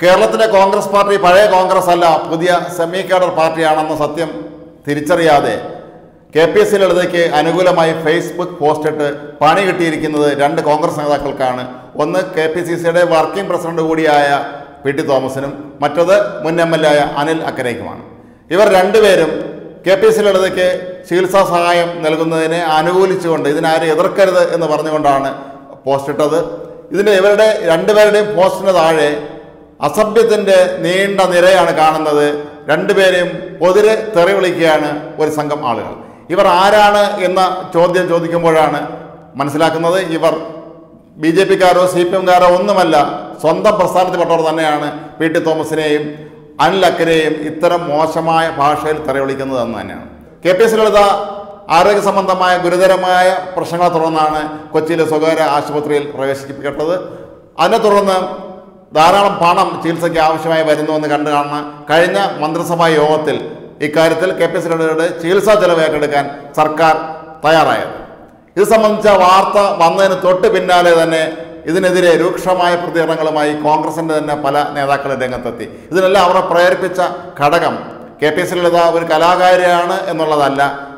കേരളത്തിലെ കോൺഗ്രസ് പാർട്ടി പഴയ കോൺഗ്രസ് അല്ല പുതിയ സെമി കേഡർ പാർട്ടിയാണെന്ന സത്യം തിരിച്ചറിയാതെ കെ പി എസ് സി ലളിതയ്ക്ക് അനുകൂലമായി ഫേസ്ബുക്ക് പോസ്റ്റ് ഇട്ട് പണി കിട്ടിയിരിക്കുന്നത് രണ്ട് കോൺഗ്രസ് നേതാക്കൾക്കാണ് ഒന്ന് കെ പി സി സിയുടെ വർക്കിംഗ് പ്രസിഡന്റ് കൂടിയായ പി ടി തോമസിനും മറ്റത് മുൻ എം എൽ എ ആയ അനിൽ അക്കരയ്ക്കുമാണ് ഇവർ രണ്ടുപേരും കെ പി എസ് സി ലളിതയ്ക്ക് ചികിത്സാ സഹായം നൽകുന്നതിനെ അനുകൂലിച്ചുകൊണ്ട് ഇതിനാരും എതിർക്കരുത് എന്ന് പറഞ്ഞുകൊണ്ടാണ് പോസ്റ്റ് ഇട്ടത് ഇതിൻ്റെ ഇവരുടെ രണ്ടുപേരുടെയും പോസ്റ്റിന് താഴെ അസഭ്യത്തിൻ്റെ നീണ്ട നിരയാണ് കാണുന്നത് രണ്ടുപേരെയും പൊതിരെ തെറി വിളിക്കുകയാണ് ഒരു സംഘം ആളുകൾ ഇവർ ആരാണ് എന്ന ചോദ്യം ചോദിക്കുമ്പോഴാണ് മനസ്സിലാക്കുന്നത് ഇവർ ബി ജെ പിക്കാരോ സി പി എംകാരോ ഒന്നുമല്ല സ്വന്തം പ്രസ്ഥാനത്തിൽപ്പെട്ടവർ തന്നെയാണ് പി ടി തോമസിനെയും അനിൽ അക്കരെയും ഇത്തരം മോശമായ ഭാഷയിൽ തെറി വിളിക്കുന്നത് എന്ന് തന്നെയാണ് കെ പി എസ് ലളിത ആരോഗ്യ സംബന്ധമായ ഗുരുതരമായ പ്രശ്നങ്ങളെ തുടർന്നാണ് കൊച്ചിയിലെ സ്വകാര്യ ആശുപത്രിയിൽ പ്രവേശിപ്പിക്കപ്പെട്ടത് അതിനെ തുടർന്ന് ധാരാളം പണം ചികിത്സയ്ക്ക് ആവശ്യമായി വരുന്നുവെന്ന് കണ്ടു കാണുന്ന കഴിഞ്ഞ മന്ത്രിസഭാ യോഗത്തിൽ ഇക്കാര്യത്തിൽ കെ പി എസ് ലളിതയുടെ ചികിത്സാ ചെലവ് ഏറ്റെടുക്കാൻ സർക്കാർ തയ്യാറായത് ഇത് സംബന്ധിച്ച വാർത്ത വന്നതിന് തൊട്ട് പിന്നാലെ തന്നെ ഇതിനെതിരെ രൂക്ഷമായ പ്രതികരണങ്ങളുമായി കോൺഗ്രസിൻ്റെ തന്നെ പല നേതാക്കളും രംഗത്തെത്തി ഇതിനെല്ലാം അവരെ പ്രേരിപ്പിച്ച ഘടകം കെ പി എസ് ലളിത ഒരു കലാകാരിയാണ് എന്നുള്ളതല്ല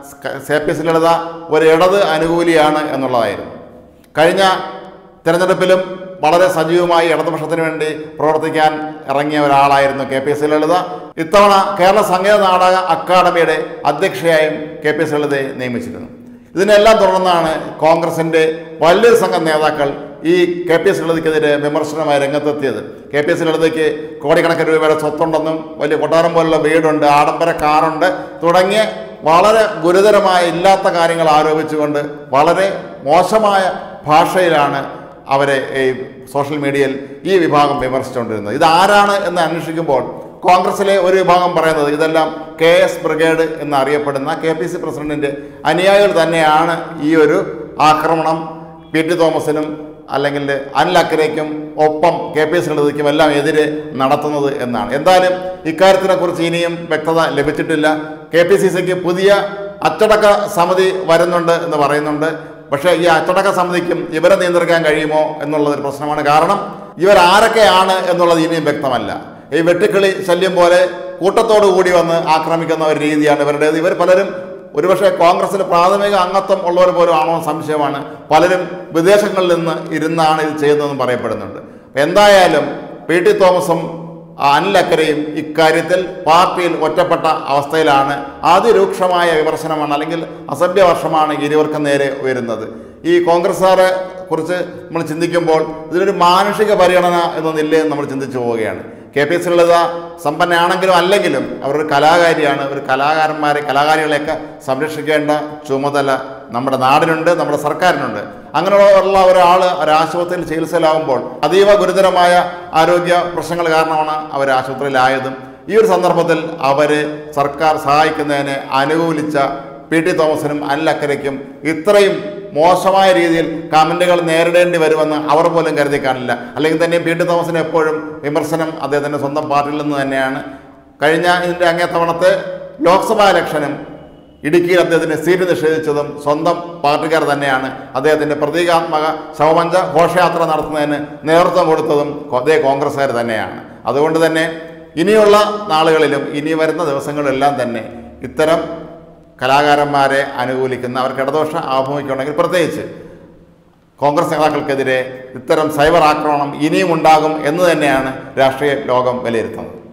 കെ പി എസ് ലളിത ഒരു ഇടത് അനുകൂലിയാണ് എന്നുള്ളതായിരുന്നു കഴിഞ്ഞ തിരഞ്ഞെടുപ്പിലും വളരെ സജീവമായി ഇടതുപക്ഷത്തിന് വേണ്ടി പ്രവർത്തിക്കാൻ ഇറങ്ങിയ ഒരാളായിരുന്നു കെ പി എസ് ലളിത ഇത്തവണ കേരള സംഗീത നാടക അക്കാദമിയുടെ അധ്യക്ഷയായും കെ പി എസ് ലളിതയെ നിയമിച്ചിരുന്നു ഇതിനെല്ലാം തുടർന്നാണ് കോൺഗ്രസിൻ്റെ വലിയൊരു സംഘം നേതാക്കൾ ഈ കെ പി എസ് ലളിതയ്ക്കെതിരെ വിമർശനമായി രംഗത്തെത്തിയത് കെ പി എസ് ലളിതയ്ക്ക് കോടിക്കണക്കിന് രൂപയുടെ സ്വത്തുണ്ടെന്നും വലിയ കൊട്ടാരം പോലുള്ള വീടുണ്ട് ആഡംബര കാറുണ്ട് തുടങ്ങിയ വളരെ ഗുരുതരമായ ഇല്ലാത്ത കാര്യങ്ങൾ ആരോപിച്ചുകൊണ്ട് വളരെ മോശമായ ഭാഷയിലാണ് അവരെ ഈ സോഷ്യൽ മീഡിയയിൽ ഈ വിഭാഗം വിമർശിച്ചുകൊണ്ടിരുന്നത് ഇത് ആരാണ് എന്ന് അന്വേഷിക്കുമ്പോൾ കോൺഗ്രസിലെ ഒരു വിഭാഗം പറയുന്നത് ഇതെല്ലാം കെ എസ് ബ്രിഗേഡ് എന്നറിയപ്പെടുന്ന കെ പി സി പ്രസിഡന്റിന്റെ അനുയായികൾ തന്നെയാണ് ഈ ഒരു ആക്രമണം പി ടി തോമസിനും അല്ലെങ്കിൽ അനിൽ അക്കരയ്ക്കും ഒപ്പം കെ പി എസ് ലളിതയ്ക്കും എല്ലാം എതിരെ നടത്തുന്നത് എന്നാണ് എന്തായാലും ഇക്കാര്യത്തിനെക്കുറിച്ച് ഇനിയും വ്യക്തത ലഭിച്ചിട്ടില്ല കെ പി സി സിക്ക് പുതിയ അച്ചടക്ക സമിതി വരുന്നുണ്ട് എന്ന് പറയുന്നുണ്ട് പക്ഷേ ഈ അച്ചടക്ക സമിതിക്കും ഇവരെ നിയന്ത്രിക്കാൻ കഴിയുമോ എന്നുള്ളത് ഒരു പ്രശ്നമാണ് കാരണം ഇവർ ആരൊക്കെയാണ് എന്നുള്ളത് ഇനിയും വ്യക്തമല്ല ഈ വെട്ടിക്കിളി ശല്യം പോലെ കൂട്ടത്തോടു കൂടി വന്ന് ആക്രമിക്കുന്ന ഒരു രീതിയാണ് ഇവരുടേത് ഇവർ പലരും ഒരുപക്ഷെ കോൺഗ്രസിൽ പ്രാഥമിക അംഗത്വം ഉള്ളവർ പോലും ആണോ എന്ന് സംശയമാണ് പലരും വിദേശങ്ങളിൽ നിന്ന് ഇരുന്നാണ് ഇത് ചെയ്യുന്നതെന്ന് പറയപ്പെടുന്നുണ്ട് എന്തായാലും പി ടി തോമസും അനിൽ അക്കരയും ഇക്കാര്യത്തിൽ പാർട്ടിയിൽ ഒറ്റപ്പെട്ട അവസ്ഥയിലാണ് അതിരൂക്ഷമായ വിമർശനമാണ് അല്ലെങ്കിൽ അസഭ്യവർഷമാണ് ഇരുവർക്കും നേരെ ഉയരുന്നത് ഈ കോൺഗ്രസ്സുകാരെ കുറിച്ച് നമ്മൾ ചിന്തിക്കുമ്പോൾ ഇതിനൊരു മാനുഷിക പരിഗണന എന്നൊന്നില്ലേ എന്ന് നമ്മൾ ചിന്തിച്ചു പോവുകയാണ് കെ പി എസ് ലളിത സമ്പന്നയാണെങ്കിലും അല്ലെങ്കിലും അവരൊരു കലാകാരിയാണ് ഒരു കലാകാരന്മാരെ കലാകാരികളെയൊക്കെ സംരക്ഷിക്കേണ്ട ചുമതല നമ്മുടെ നാടിനുണ്ട് നമ്മുടെ സർക്കാരിനുണ്ട് അങ്ങനെയുള്ള ഒരാൾ ഒരു ആശുപത്രിയിൽ ചികിത്സയിലാവുമ്പോൾ അതീവ ഗുരുതരമായ ആരോഗ്യ പ്രശ്നങ്ങൾ കാരണമാണ് അവർ ആശുപത്രിയിലായതും ഈ ഒരു സന്ദർഭത്തിൽ അവരെ സർക്കാർ സഹായിക്കുന്നതിനെ അനുകൂലിച്ച പി ടി തോമസിനും അനിൽ അക്കരയ്ക്കും ഇത്രയും മോശമായ രീതിയിൽ കമൻറ്റുകൾ നേരിടേണ്ടി വരുമെന്ന് അവർ പോലും കരുതി കാണില്ല അല്ലെങ്കിൽ തന്നെ പി ടി തോമസിന് എപ്പോഴും വിമർശനം അദ്ദേഹത്തിൻ്റെ സ്വന്തം പാർട്ടിയിൽ നിന്ന് തന്നെയാണ് കഴിഞ്ഞ ഇതിൻ്റെ അങ്ങേ തവണത്തെ ലോക്സഭാ ഇലക്ഷനും ഇടുക്കിയിൽ അദ്ദേഹത്തിന് സീറ്റ് നിഷേധിച്ചതും സ്വന്തം പാർട്ടിക്കാർ തന്നെയാണ് അദ്ദേഹത്തിൻ്റെ പ്രതീകാത്മക ശവമഞ്ച ഘോഷയാത്ര നടത്തുന്നതിന് നേതൃത്വം കൊടുത്തതും അതേ കോൺഗ്രസ്സുകാർ തന്നെയാണ് അതുകൊണ്ട് തന്നെ ഇനിയുള്ള നാളുകളിലും ഇനി വരുന്ന ദിവസങ്ങളിലെല്ലാം തന്നെ ഇത്തരം കലാകാരന്മാരെ അനുകൂലിക്കുന്ന അവർക്ക് ഇടദോഷ ആഭിമുഖ്യമുണ്ടെങ്കിൽ പ്രത്യേകിച്ച് കോൺഗ്രസ് നേതാക്കൾക്കെതിരെ ഇത്തരം സൈബർ ആക്രമണം ഇനിയും ഉണ്ടാകും എന്ന് തന്നെയാണ് രാഷ്ട്രീയ ലോകം വിലയിരുത്തുന്നത്